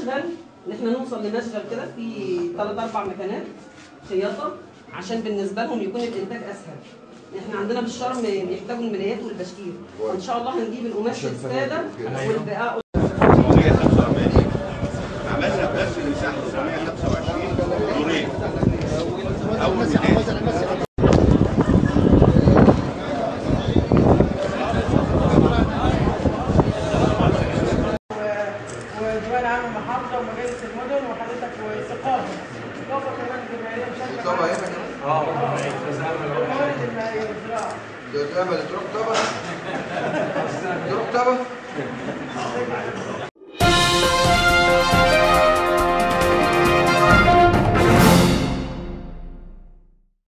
مشغل ان احنا نوصل لمشغل كده في ثلاث اربع مكانات خياطه عشان بالنسبه لهم يكون الانتاج اسهل احنا عندنا بالشرم بيحتاجوا الملايات والبشكير وان شاء الله هنجيب القماش الساده والبقاء عملنا بس مساحه 925 دورين اول بدايه وديوان عام المحافظه ومجالس المدن وحضرتك وثقافه ثقافه كمان الجمعيه مشاركه طبعا هنا كمان اه الموارد المائيه والزراعه ده امل تروح طبعا تروح طبعا